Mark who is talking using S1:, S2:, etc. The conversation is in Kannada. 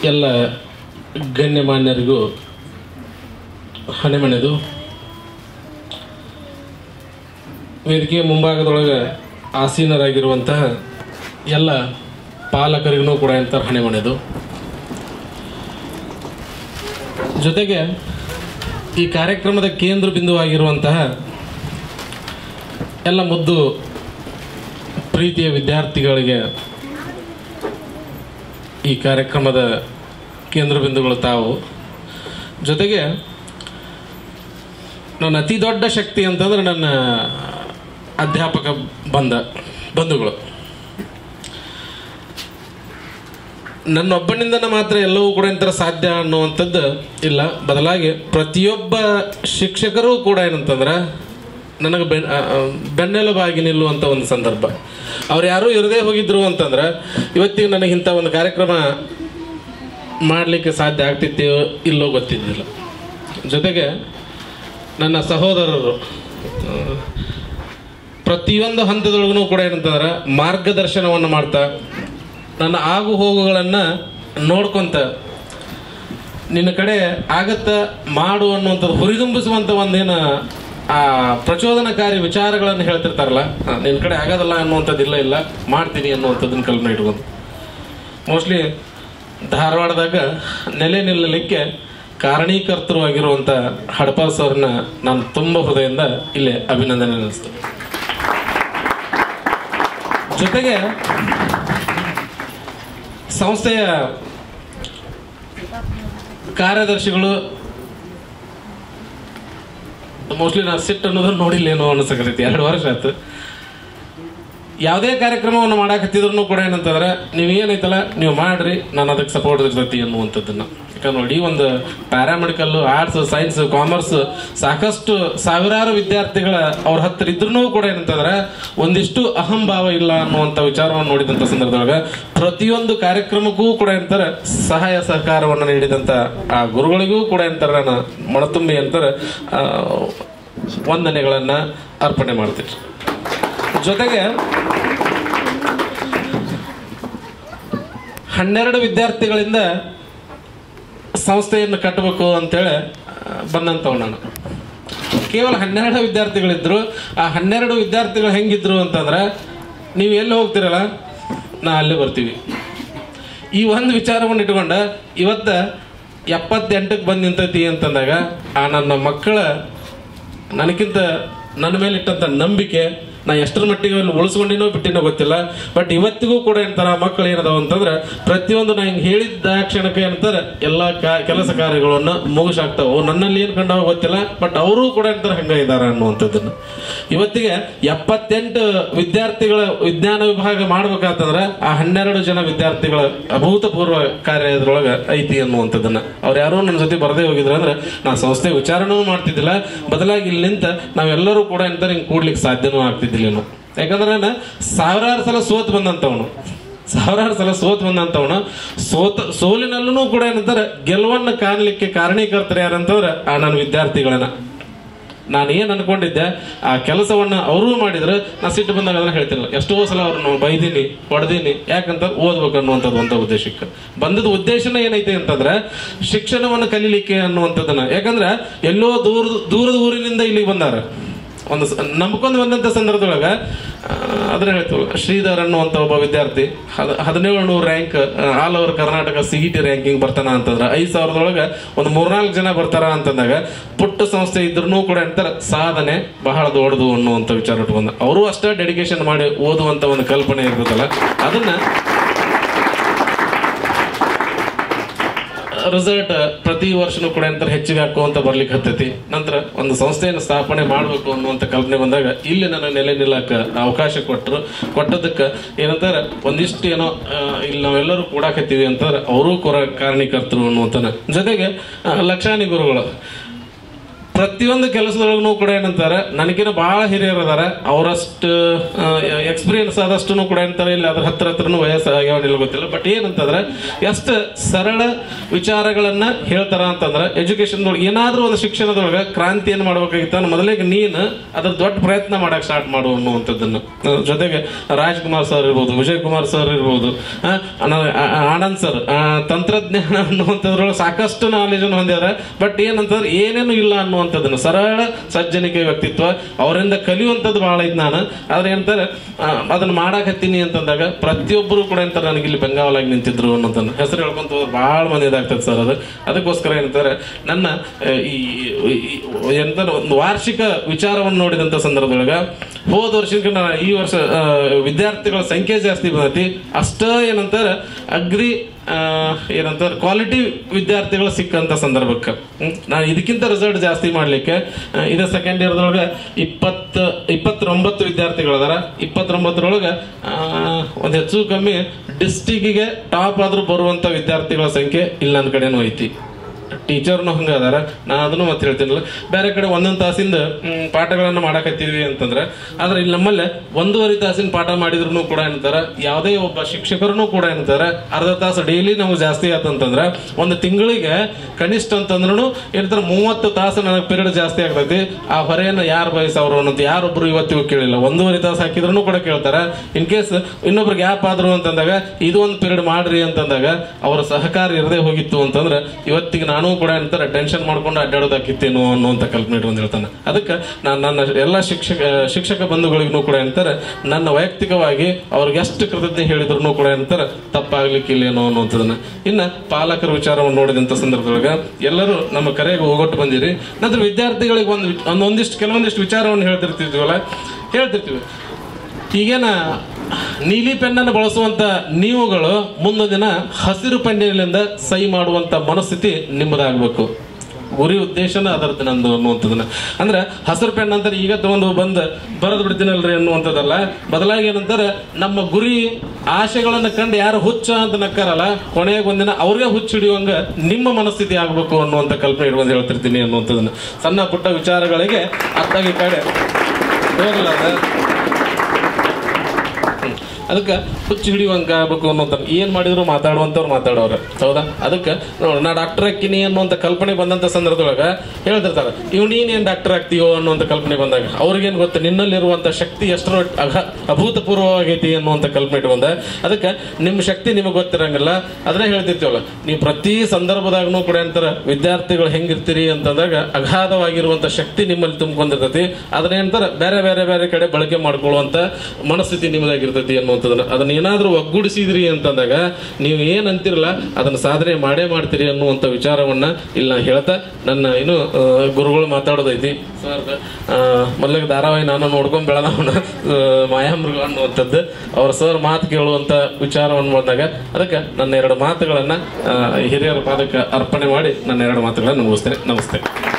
S1: ಎಲ್ಲ ಗಣ್ಯಮಾನ್ಯರಿಗೂ ಹಣೆಮಣೆದು ವೇದಿಕೆಯ ಮುಂಭಾಗದೊಳಗೆ ಆಸೀನರಾಗಿರುವಂತಹ ಎಲ್ಲ ಪಾಲಕರಿಗೂ ಕೂಡ ಅಂತಾರೆ ಹಣೆಮಣೆದು ಜೊತೆಗೆ ಈ ಕಾರ್ಯಕ್ರಮದ ಕೇಂದ್ರ ಬಿಂದುವಾಗಿರುವಂತಹ ಎಲ್ಲ ಮುದ್ದು ಪ್ರೀತಿಯ ವಿದ್ಯಾರ್ಥಿಗಳಿಗೆ ಈ ಕಾರ್ಯಕ್ರಮದ ಕೇಂದ್ರ ಬಿಂದುಗಳು ತಾವು ಜೊತೆಗೆ ನನ್ನ ಅತಿ ದೊಡ್ಡ ಶಕ್ತಿ ಅಂತಂದ್ರೆ ನನ್ನ ಅಧ್ಯಾಪಕ ಬಂದ ಬಂಧುಗಳು ನನ್ನೊಬ್ಬನಿಂದನ ಮಾತ್ರ ಎಲ್ಲವೂ ಕೂಡ ಇಂತರ ಸಾಧ್ಯ ಅನ್ನುವಂಥದ್ದು ಇಲ್ಲ ಬದಲಾಗಿ ಪ್ರತಿಯೊಬ್ಬ ಶಿಕ್ಷಕರೂ ಕೂಡ ಏನಂತಂದ್ರೆ ನನಗೆ ಬೆನ್ ಆ, ಆ, ಬೆನ್ನೆಲುಬಾಗಿ ನಿಲ್ಲುವಂಥ ಒಂದು ಸಂದರ್ಭ ಅವ್ರು ಯಾರೂ ಇರದೇ ಹೋಗಿದ್ರು ಅಂತಂದ್ರೆ ಇವತ್ತಿಗೆ ನನಗೆ ಇಂಥ ಒಂದು ಕಾರ್ಯಕ್ರಮ ಮಾಡಲಿಕ್ಕೆ ಸಾಧ್ಯ ಆಗ್ತಿತ್ತೋ ಇಲ್ಲೋ ಗೊತ್ತಿದ್ದಿಲ್ಲ ಜೊತೆಗೆ ನನ್ನ ಸಹೋದರರು ಆ, ಪ್ರತಿಯೊಂದು ಹಂತದೊಳಗೂ ಕೂಡ ಏನಂತಂದ್ರೆ ಮಾರ್ಗದರ್ಶನವನ್ನು ಮಾಡ್ತಾ ನನ್ನ ಆಗು ಹೋಗುಗಳನ್ನು ನೋಡ್ಕೊಂತ ನಿನ್ನ ಕಡೆ ಆಗತ್ತ ಮಾಡು ಅನ್ನುವಂಥದ್ದು ಹುರಿದುಂಬಿಸುವಂಥ ಒಂದೇನು ಆ ಪ್ರಚೋದನಕಾರಿ ವಿಚಾರಗಳನ್ನು ಹೇಳ್ತಿರ್ತಾರಲ್ಲ ಆ, ನಿನ್ನ ಕಡೆ ಆಗೋದಲ್ಲ ಅನ್ನುವಂಥದ್ದು ಇಲ್ಲ ಇಲ್ಲ ಮಾಡ್ತೀನಿ ಅನ್ನುವಂಥದ್ದನ್ನ ಕಲ್ಪನೆ ಇಟ್ಕೊಂಡು ಮೋಸ್ಟ್ಲಿ ಧಾರವಾಡದಾಗ ನೆಲೆ ನಿಲ್ಲಲಿಕ್ಕೆ ಕಾರಣೀಕರ್ತರು ಆಗಿರುವಂಥ ಹಡಪಾಲ್ ಸರ್ನ ನಾನು ತುಂಬ ಹೃದಯದಿಂದ ಇಲ್ಲೇ ಅಭಿನಂದನೆ ನಡೆಸ್ತೇನೆ ಜೊತೆಗೆ ಸಂಸ್ಥೆಯ ಕಾರ್ಯದರ್ಶಿಗಳು ಮೋಸ್ಟ್ಲಿ ನಾನು ಸಿಟ್ಟು ಅನ್ನೋದನ್ನ ನೋಡಿಲ್ಲೇನೋ ಅನಿಸಕತ್ತೈತಿ ಎರಡು ವರ್ಷ ಆಯ್ತು ಯಾವುದೇ ಕಾರ್ಯಕ್ರಮವನ್ನು ಮಾಡಾಕತ್ತಿದ್ರು ಕೂಡ ಏನಂತಂದ್ರೆ ನೀವು ಏನೈತಲ್ಲ ನೀವು ಮಾಡ್ರಿ ನಾನು ಅದಕ್ಕೆ ಸಪೋರ್ಟ್ ಇರ್ತೈತಿ ಅನ್ನುವಂಥದ್ದನ್ನ ಯಾಕಂದ್ರೆ ನೋಡಿ ಒಂದು ಪ್ಯಾರಾಮೆಡಿಕಲ್ ಆರ್ಟ್ಸ್ ಸೈನ್ಸ್ ಕಾಮರ್ಸ್ ಸಾಕಷ್ಟು ಸಾವಿರಾರು ವಿದ್ಯಾರ್ಥಿಗಳ ಅವ್ರ ಹತ್ತಿರ ಇದ್ರೂ ಕೂಡ ಏನಂತಂದ್ರೆ ಒಂದಿಷ್ಟು ಅಹಂಭಾವ ಇಲ್ಲ ಅನ್ನುವಂಥ ವಿಚಾರವನ್ನು ನೋಡಿದಂಥ ಸಂದರ್ಭದೊಳಗೆ ಪ್ರತಿಯೊಂದು ಕಾರ್ಯಕ್ರಮಕ್ಕೂ ಕೂಡ ಏನಂತಾರೆ ಸಹಾಯ ಸಹಕಾರವನ್ನು ನೀಡಿದಂಥ ಆ ಗುರುಗಳಿಗೂ ಕೂಡ ಏನಂತಾರೆ ನಾನು ಮೊಣತುಂಬಿ ಅಂತಾರೆ ಆ, ವಂದನೆಗಳನ್ನ ಅರ್ಪಣೆ ಮಾಡ್ತೀನಿ ಜೊತೆಗೆ ಹನ್ನೆರಡು ವಿದ್ಯಾರ್ಥಿಗಳಿಂದ ಸಂಸ್ಥೆಯನ್ನು ಕಟ್ಟಬೇಕು ಅಂತೇಳಿ ಆ, ಬಂದಂಥವ್ ನಾನು ಕೇವಲ ಹನ್ನೆರಡು ವಿದ್ಯಾರ್ಥಿಗಳಿದ್ರು ಆ ಹನ್ನೆರಡು ವಿದ್ಯಾರ್ಥಿಗಳು ಹೆಂಗಿದ್ರು ಅಂತಂದ್ರೆ ನೀವು ಎಲ್ಲಿ ಹೋಗ್ತಿರಲ್ಲ ನಾ ಅಲ್ಲೇ ಬರ್ತೀವಿ ಈ ಒಂದು ವಿಚಾರವನ್ನು ಇಟ್ಕೊಂಡ ಇವತ್ತ ಎಪ್ಪತ್ತೆಂಟಕ್ಕೆ ಬಂದು ನಿಂತೈತಿ ಅಂತಂದಾಗ ಆ ನನ್ನ ಮಕ್ಕಳ ನನಗಿಂತ ನನ್ನ ಮೇಲೆ ಇಟ್ಟಂತ ನಂಬಿಕೆ ನಾ ಎಷ್ಟರ ಮಟ್ಟಿಗೆ ಅಲ್ಲಿ ಉಳಿಸ್ಕೊಂಡಿನೋ ಬಿಟ್ಟಿನೋ ಗೊತ್ತಿಲ್ಲ ಬಟ್ ಇವತ್ತಿಗೂ ಕೂಡ ಏನಂತಾರ ಮಕ್ಕಳು ಏನದಾವ ಅಂತಂದ್ರೆ ಪ್ರತಿಯೊಂದು ನಾ ಹಿಂಗೆ ಹೇಳಿದ ಕ್ಷಣಕ್ಕೆ ಏನಂತಾರೆ ಎಲ್ಲ ಕಾ- ಕೆಲಸ ಕಾರ್ಯಗಳನ್ನ ಮುಗಿಸಾಕ್ತಾವ ಅವು ನನ್ನಲ್ಲಿ ಏನ್ ಕಂಡವ ಗೊತ್ತಿಲ್ಲ ಬಟ್ ಅವರು ಕೂಡ ಏನಂತಾರೆ ಹಂಗ ಇದಾರ ಅನ್ನುವಂಥದ್ದನ್ನ ಇವತ್ತಿಗೆ ಎಪ್ಪತ್ತೆಂಟು ವಿದ್ಯಾರ್ಥಿಗಳ ವಿಜ್ಞಾನ ವಿಭಾಗ ಮಾಡ್ಬೇಕಾತಂದ್ರೆ ಆ ಹನ್ನೆರಡು ಜನ ವಿದ್ಯಾರ್ಥಿಗಳ ಅಭೂತಪೂರ್ವ ಕಾರ್ಯ ಇದ್ರೊಳಗ ಐತಿ ಅನ್ನುವಂಥದ್ದನ್ನ ಅವ್ರು ಯಾರೋ ನನ್ನ ಜೊತೆ ಬರದೇ ಹೋಗಿದ್ರು ಅಂದ್ರೆ ನಾ ಸಂಸ್ಥೆ ವಿಚಾರಣೂ ಮಾಡ್ತಿದ್ದಿಲ್ಲ ಬದಲಾಗಿ ಇಲ್ಲಿ ನಿಂತ ನಾವೆಲ್ಲರೂ ಕೂಡ ಎಂತ ಹಿಂಗೆ ಕೂಡ್ಲಿಕ್ಕೆ ಸಾಧ್ಯನೂ ಆಗ್ತಿದ್ದಿಲ್ಲ ನಾವು ಯಾಕಂದ್ರೆ ನಾನು ಸಾವಿರಾರು ಸಲ ಸೋತ್ ಬಂದಂತವನು ಸಾವಿರಾರು ಸಲ ಸೋತ್ ಬಂದಂತವನು ಸೋತ ಸೋಲಿನಲ್ಲೂ ಕೂಡ ಏನಂತಾರೆ ಗೆಲುವನ್ನು ಕಾಣಲಿಕ್ಕೆ ಕಾರಣೀಕರ್ತರು ಯಾರಂತಂದ್ರೆ ಆ ನನ್ನ ವಿದ್ಯಾರ್ಥಿಗಳನ್ನ ನಾನು ಏನು ಅನ್ಕೊಂಡಿದ್ದೆ ಆ ಕೆಲಸವನ್ನ ಅವರು ಮಾಡಿದ್ರೆ ನಾ ಸಿಟ್ಟು ಬಂದಾಗ ಅದನ್ನ ಹೇಳ್ತಿಲ್ಲ ಎಷ್ಟೋ ಸಲ ಅವ್ರನ್ನ ಬೈದೀನಿ ಹೊಡೆದೀನಿ ಯಾಕಂತ ಓದ್ಬೇಕು ಅನ್ನುವಂಥದ್ದು ಅಂತ ಉದ್ದೇಶಕ್ಕೆ ಬಂದದ ಉದ್ದೇಶನ ಏನೈತೆ ಅಂತಂದ್ರೆ ಶಿಕ್ಷಣವನ್ನು ಕಲೀಲಿಕ್ಕೆ ಅನ್ನುವಂಥದ್ದನ್ನ ಯಾಕಂದ್ರೆ ಎಲ್ಲೋ ದೂರದ ದೂರದ ಊರಿನಿಂದ ಇಲ್ಲಿಗೆ ಬಂದಾರ ಒಂದು ಸ- ನಂಬ್ಕೊಂಡು ಬಂದಂಥ ಸಂದರ್ಭದೊಳಗೆ ಅದನ್ನ ಹೇಳ್ತೀವಿ ಶ್ರೀಧರ್ ಅನ್ನುವಂಥ ಒಬ್ಬ ವಿದ್ಯಾರ್ಥಿ ಹದ ಹದಿನೇಳು ನೂರು rank all over Karnataka C E T ranking ಬರ್ತಾನ ಅಂತಂದ್ರೆ ಐದು ಸಾವಿರದೊಳಗೆ ಒಂದು ಮೂರ್ನಾಲ್ಕು ಜನ ಬರ್ತಾರ ಅಂತಂದಾಗ ಪುಟ್ಟ ಸಂಸ್ಥೆ ಇದ್ರೂ ಕೂಡ ಅಂತಾರೆ ಸಾಧನೆ ಬಹಳ ದೊಡ್ಡದು ಅನ್ನುವಂಥ ವಿಚಾರ ಇಟ್ಕೊಂಡ ಅವರು ಅಷ್ಟೇ ಡೆಡಿಕೇಶನ್ ಮಾಡಿ ಓದುವಂಥ ಒಂದು ಕಲ್ಪನೆ ಇರ್ತದಲ್ಲ ಅದನ್ನ ರಿಸಲ್ಟ್ ಪ್ರತಿ ವರ್ಷನೂ ಕೂಡ ಎಂತ ಹೆಚ್ಚಿಗೆ ಹಾಕುವಂತ ಬರ್ಲಿಕ್ಕೆ ಹತ್ತೈತಿ ನಂತರ ಒಂದು ಸಂಸ್ಥೆಯನ್ನು ಸ್ಥಾಪನೆ ಮಾಡಬೇಕು ಅನ್ನುವಂಥ ಕಲ್ಪನೆ ಬಂದಾಗ ಇಲ್ಲಿ ನನ್ನ ನೆಲೆ ನಿಲ್ಲಕ್ಕ ಅವಕಾಶ ಕೊಟ್ಟರು ಕೊಟ್ಟದಕ್ಕೆ ಏನಂತಾರೆ ಒಂದಿಷ್ಟು ಏನೋ ಆ, ಇಲ್ಲಿ ನಾವೆಲ್ಲರೂ ಕೂಡಾಕತ್ತೀವಿ ಅಂತಂದ್ರೆ ಅವರು ಕೊರ ಕಾರಣೀಕರ್ತರು ಅನ್ನುವಂತನ ಜೊತೆಗೆ ಆ, ಲಕ್ಷಾನಿ ಗುರುಗಳು ಪ್ರತಿಯೊಂದು ಕೆಲಸದೊಳಗೂ ಕೂಡ ಏನಂತಾರೆ ನನಗಿನ ಬಹಳ ಹಿರಿಯರು ಅದಾರ ಅವರಷ್ಟು ಎಕ್ಸ್ಪೀರಿಯನ್ಸ್ ಆದಷ್ಟು ಕೂಡ ಏನಂತಾರೆ ಇಲ್ಲಿ ಅದ್ರ ಹತ್ರ ಹತ್ರನೂ ವಯಸ್ಸು ಆಗ್ಯಾವನಿಲ್ಲ ಗೊತ್ತಿಲ್ಲ ಬಟ್ ಏನಂತಂದ್ರೆ ಎಷ್ಟು ಸರಳ ವಿಚಾರಗಳನ್ನ ಹೇಳ್ತಾರ ಅಂತಂದ್ರೆ ಎಜುಕೇಶನ್ ಏನಾದ್ರೂ ಒಂದು ಶಿಕ್ಷಣದೊಳಗೆ ಕ್ರಾಂತಿಯನ್ನು ಮಾಡ್ಬೇಕಾಗಿತ್ತು ಅಂದ್ರೆ ಮೊದಲಿಗೆ ನೀನು ಅದ್ರ ದೊಡ್ಡ ಪ್ರಯತ್ನ ಮಾಡಕ್ ಸ್ಟಾರ್ಟ್ ಮಾಡು ಅನ್ನುವಂಥದ್ದನ್ನು ಅಹ್ ಜೊತೆಗೆ ರಾಜ್ಕುಮಾರ್ ಸರ್ ಇರ್ಬೋದು ವಿಜಯ್ ಕುಮಾರ್ ಸರ್ ಇರ್ಬೋದು ಆ, ಅನ- ಆ- ಆ- ಆನಂದ್ ಸರ್ ಆ, ತಂತ್ರಜ್ಞಾನ ಅನ್ನುವಂಥದ್ರೊಳಗೆ ಸಾಕಷ್ಟು ನಾಲೆಜ್ ಅನ್ನು ಹೊಂದಿದ್ದಾರೆ ಬಟ್ ಏನಂತಂದ್ರೆ ಏನೇನು ಇಲ್ಲ ಅನ್ನುವಂಥದ್ದನ್ನು ಸರಳ ಸಜ್ಜನಿಕೆ ವ್ಯಕ್ತಿತ್ವ ಅವರಿಂದ ಕಲಿಯುವಂಥದ್ದು ಬಹಳ ಐತೆ ನಾನು ಆದ್ರೆ ಏನಂತಾರೆ ಆ, ಅದನ್ನ ಮಾಡಾಕತ್ತೀನಿ ಅಂತಂದಾಗ ಪ್ರತಿಯೊಬ್ಬರು ಕೂಡ ಅಂತಾರೆ ನನಗೆ ಇಲ್ಲಿ ಬೆಂಗಾವಲಾಗಿ ನಿಂತಿದ್ರು ಅನ್ನೋದನ್ನ ಹೆಸರು ಹೇಳ್ಕೊಂತ ಹೋದ್ರೆ ಬಹಳ ಮಂದಿ ಇದಾಗ್ತದೆ ಸರ್ ಅದು ಅದಕ್ಕೋಸ್ಕರ ಏನಂತಾರೆ ನನ್ನ ಆ, ಈ ಈ- ಎಂತಾರೆ ಒಂದು ವಾರ್ಷಿಕ ವಿಚಾರವನ್ನು ನೋಡಿದಂತ ಸಂದರ್ಭದೊಳಗ ಹೋದ ವರ್ಷಕ್ಕಿಂತ ಈ ವರ್ಷ ಆ, ವಿದ್ಯಾರ್ಥಿಗಳ ಸಂಖ್ಯೆ ಜಾಸ್ತಿ ಬಂದೈತಿ ಅಷ್ಟ ಏನಂತಾರೆ ಅಗ್ರಿ ಆ, ಏನಂತಾರೆ ಕ್ವಾಲಿಟಿ ವಿದ್ಯಾರ್ಥಿಗಳು ಸಿಕ್ಕಂತ ಸಂದರ್ಭಕ್ಕೆ ಹ್ಮ್. ನಾನು ಇದಕ್ಕಿಂತ ರಿಸಲ್ಟ್ ಜಾಸ್ತಿ ಮಾಡ್ಲಿಕ್ಕೆ ಆ, ಇದೇ ಸೆಕೆಂಡ್ ಇಯರ್ದೊಳಗೆ ಇಪ್ಪತ್ತ ಇಪ್ಪತ್ತೊಂಬತ್ತು ವಿದ್ಯಾರ್ಥಿಗಳು ಅದಾರ ಇಪ್ಪತ್ತೊಂಬತ್ತರೊಳಗೆ ಒಂದು ಹೆಚ್ಚು ಕಮ್ಮಿ ಡಿಸ್ಟಿಕ್ಗೆ ಟಾಪ್ ಆದ್ರೂ ಬರುವಂತ ವಿದ್ಯಾರ್ಥಿಗಳ ಸಂಖ್ಯೆ ಇಲ್ಲ ನನ್ನ ಕಡೆನೂ ಐತಿ ಟೀಚರ್ನು ಹಂಗ ಅದಾರ ನಾನು ಅದನ್ನು ಮತ್ತೆ ಹೇಳ್ತೀನಲ್ಲ ಬೇರೆ ಕಡೆ ಒಂದೊಂದು ತಾಸಿಂದ ಮ್, ಪಾಠಗಳನ್ನ ಮಾಡಾಕತ್ತೀವಿ ಅಂತಂದ್ರೆ ಆದ್ರೆ ಇಲ್ಲಿ ನಮ್ಮಲ್ಲಿ ಒಂದೂವರೆ ತಾಸಿನ ಪಾಠ ಮಾಡಿದ್ರು ಕೂಡ ಏನಂತಾರ ಯಾವುದೇ ಒಬ್ಬ ಶಿಕ್ಷಕರು ಕೂಡ ಏನಂತಾರ ಅರ್ಧ ತಾಸು ಡೈಲಿ ನಮ್ಗೆ ಜಾಸ್ತಿ ಆತಂತಂದ್ರ ಒಂದು ತಿಂಗಳಿಗೆ ಕನಿಷ್ಠ ಅಂತಂದ್ರೂ ಏನಂತಾರ ಮೂವತ್ತು ತಾಸು ನನಗೆ ಪೀರಿಯಡ್ ಜಾಸ್ತಿ ಆಗ್ತೈತಿ ಆ ಹೊರೆಯನ್ನು ಯಾರು ಬಯಸವ್ರು ಅನ್ನೋದು ಯಾರೊಬ್ರು ಇವತ್ತಿಗೂ ಕೇಳಿಲ್ಲ ಒಂದೂವರೆ ತಾಸು ಹಾಕಿದ್ರು ಕೂಡ ಕೇಳ್ತಾರ ಇನ್ ಕೇಸ್ ಇನ್ನೊಬ್ರಿಗೆ ಗ್ಯಾಪ್ ಆದ್ರು ಅಂತಂದಾಗ ಇದು ಒಂದು ಪೀರಿಯಡ್ ಮಾಡ್ರಿ ಅಂತಂದಾಗ ಅವರ ಸಹಕಾರ ಇರದೇ ಹೋಗಿತ್ತು ಅಂತಂದ್ರೆ ಇವತ್ತಿಗೆ ನಾನು ಕೂಡ ಅಂತಾರೆ ಟೆನ್ಷನ್ ಮಾಡ್ಕೊಂಡು ಅಡ್ಡಾಡೋದಾಕಿತ್ತೇನೋ ಅನ್ನುವಂತ ಕಲ್ಪನೆ ಇಟ್ಕೊಂಡು ಹೇಳ್ತಾನೆ ಅದಕ್ಕೆ ನಾನು ನನ್ನ ಎಲ್ಲ ಶಿಕ್ಷಕ ಶಿಕ್ಷಕ ಬಂಧುಗಳಿಗೂ ಕೂಡ ಅಂತಾರೆ ನನ್ನ ವೈಯಕ್ತಿಕವಾಗಿ ಅವ್ರಿಗೆ ಎಷ್ಟು ಕೃತಜ್ಞೆ ಹೇಳಿದ್ರು ಕೂಡ ಅಂತಾರೆ ತಪ್ಪಾಗ್ಲಿಕ್ಕೆ ಇಲ್ಲೇನೋ ಅನ್ನುವಂಥದ್ದನ್ನ ಇನ್ನ ಪಾಲಕರ ವಿಚಾರವನ್ನು ನೋಡಿದಂತ ಸಂದರ್ಭದೊಳಗ ಎಲ್ಲರೂ ನಮ್ಮ ಕರೆಗೆ ಹೋಗೊಟ್ಟು ಬಂದಿರಿ ನಂತರ ವಿದ್ಯಾರ್ಥಿಗಳಿಗೆ ಒಂದು ಒಂದು ಒಂದಿಷ್ಟು ಕೆಲವೊಂದಿಷ್ಟು ವಿಚಾರವನ್ನು ಹೇಳ್ತಿರ್ತಿದ್ವಲ್ಲ ಹೇಳ್ತಿರ್ತೀವಿ ಈಗೇನ ನೀಲಿ ಪೆನ್ನನ್ನು ಬಳಸುವಂತ ನೀವುಗಳು ಮುಂದೊಂದು ದಿನ ಹಸಿರು ಪೆನ್ನಿನಿಂದ ಸಹಿ ಮಾಡುವಂತ ಮನಸ್ಥಿತಿ ನಿಮ್ಮದಾಗಬೇಕು ಗುರಿ ಉದ್ದೇಶನ ಅದರದ್ದು ನಂದು ಅನ್ನುವಂಥದ್ದನ್ನ ಅಂದ್ರೆ ಹಸಿರು ಪೆನ್ ಅಂತಾರೆ ಈಗ ತಗೊಂಡು ಬಂದು ಬರೆದು ಬಿಡ್ತೀನಲ್ರಿ ಅನ್ನುವಂಥದ್ದಲ್ಲ ಬದಲಾಗಿ ಏನಂತಾರೆ ನಮ್ಮ ಗುರಿ ಆಶೆಗಳನ್ನ ಕಂಡು ಯಾರು ಹುಚ್ಚ ಅಂತ ನಕ್ಕಾರಲ್ಲ ಕೊನೆಗೆ ಒಂದಿನ ಅವ್ರಿಗೆ ಹುಚ್ಚು ಹಿಡಿಯುವಂಗ ನಿಮ್ಮ ಮನಸ್ಥಿತಿ ಆಗ್ಬೇಕು ಅನ್ನುವಂಥ ಕಲ್ಪನೆ ಇಟ್ಕೊಂಡು ಹೇಳ್ತಿರ್ತೀನಿ ಅನ್ನುವಂಥದ್ದನ್ನ ಸಣ್ಣ ಪುಟ್ಟ ವಿಚಾರಗಳಿಗೆ ಅರ್ಥಾಗಿ ಕಡೆ ಹೋಗಲ್ಲ ಅದ ಅದಕ್ಕೆ ಹುಚ್ಚು ಹಿಡಿಯುವಂಗ ಆಗ್ಬೇಕು ಅನ್ನೋಂತ ಏನ್ ಮಾಡಿದ್ರು ಮಾತಾಡುವಂತವ್ರು ಮಾತಾಡೋರು ಹೌದಾ ಅದಕ್ಕೆ ನೋಡು ನಾ ಡಾಕ್ಟರ್ ಹಾಕಿನಿ ಅನ್ನುವಂತ ಕಲ್ಪನೆ ಬಂದಂತ ಸಂದರ್ಭದೊಳಗ ಹೇಳ್ತಿರ್ತಾರ ಇವ್ ನೀನೇನ್ ಡಾಕ್ಟರ್ ಆಗ್ತೀಯೋ ಅನ್ನುವಂತ ಕಲ್ಪನೆ ಬಂದಾಗ ಅವ್ರಿಗೇನ್ ಗೊತ್ತು ನಿನ್ನಲ್ಲಿರುವಂತ ಶಕ್ತಿ ಎಷ್ಟರ ಅಘ ಅಭೂತಪೂರ್ವವಾಗೈತಿ ಅನ್ನುವಂತ ಕಲ್ಪನೆ ಇಟ್ಕೊಂಡ ಅದಕ್ಕೆ ನಿಮ್ಮ ಶಕ್ತಿ ನಿಮಗೆ ಗೊತ್ತಿರಂಗಿಲ್ಲ ಅದನ್ನೇ ಹೇಳ್ತಿರ್ತೀವಲ್ಲ ನೀವು ಪ್ರತಿ ಸಂದರ್ಭದಾಗೂ ಕೂಡ ಅಂತಾರ ವಿದ್ಯಾರ್ಥಿಗಳು ಹೆಂಗಿರ್ತೀರಿ ಅಂತಂದಾಗ ಅಗಾಧವಾಗಿರುವಂತ ಶಕ್ತಿ ನಿಮ್ಮಲ್ಲಿ ತುಂಬಿಕೊಂಡಿರ್ತೈತಿ ಅದನ್ನ ಏನಂತಾರ ಬೇರೆ ಬೇರೆ ಬೇರೆ ಕಡೆ ಬಳಕೆ ಮಾಡ್ಕೊಳ್ಳುವಂತ ಮನಸ್ಥಿತಿ ನಿಮ್ಮದಾಗಿರ್ತೈತಿ ಅನ್ನುವಂಥದ್ದನ್ನ ಅದನ್ನ ಏನಾದ್ರೂ ಒಗ್ಗೂಡಿಸಿದ್ರಿ ಅಂತಂದಾಗ ನೀವು ಏನ್ ಅಂತಿರಲ್ಲ ಅದನ್ನ ಸಾಧನೆ ಮಾಡೇ ಮಾಡ್ತೀರಿ ಅನ್ನುವಂಥ ವಿಚಾರವನ್ನ ಇಲ್ಲಿ ನಾ ಹೇಳ್ತಾ ನನ್ನ ಏನು ಆ, ಗುರುಗಳು ಮಾತಾಡೋದೈತಿ ಸರ್ ಮೊದಲಿಗೆ ಧಾರಾವಾಹಿ ನಾನು ನೋಡ್ಕೊಂಡ್ ಬೆಳೆದವನ ಮಾಯಾಮೃಗ ಅನ್ನುವಂಥದ್ದು ಅವ್ರ ಸರ್ ಮಾತು ಕೇಳುವಂತ ವಿಚಾರವನ್ನು ಬಂದಾಗ ಅದಕ್ಕೆ ನನ್ನ ಎರಡು ಮಾತುಗಳನ್ನ ಆ, ಹಿರಿಯರ ಪಾದಕ್ಕೆ ಅರ್ಪಣೆ ಮಾಡಿ ನನ್ನ ಎರಡು ಮಾತುಗಳನ್ನ ಮುಗಿಸ್ತೇನೆ ನಮಸ್ತೆ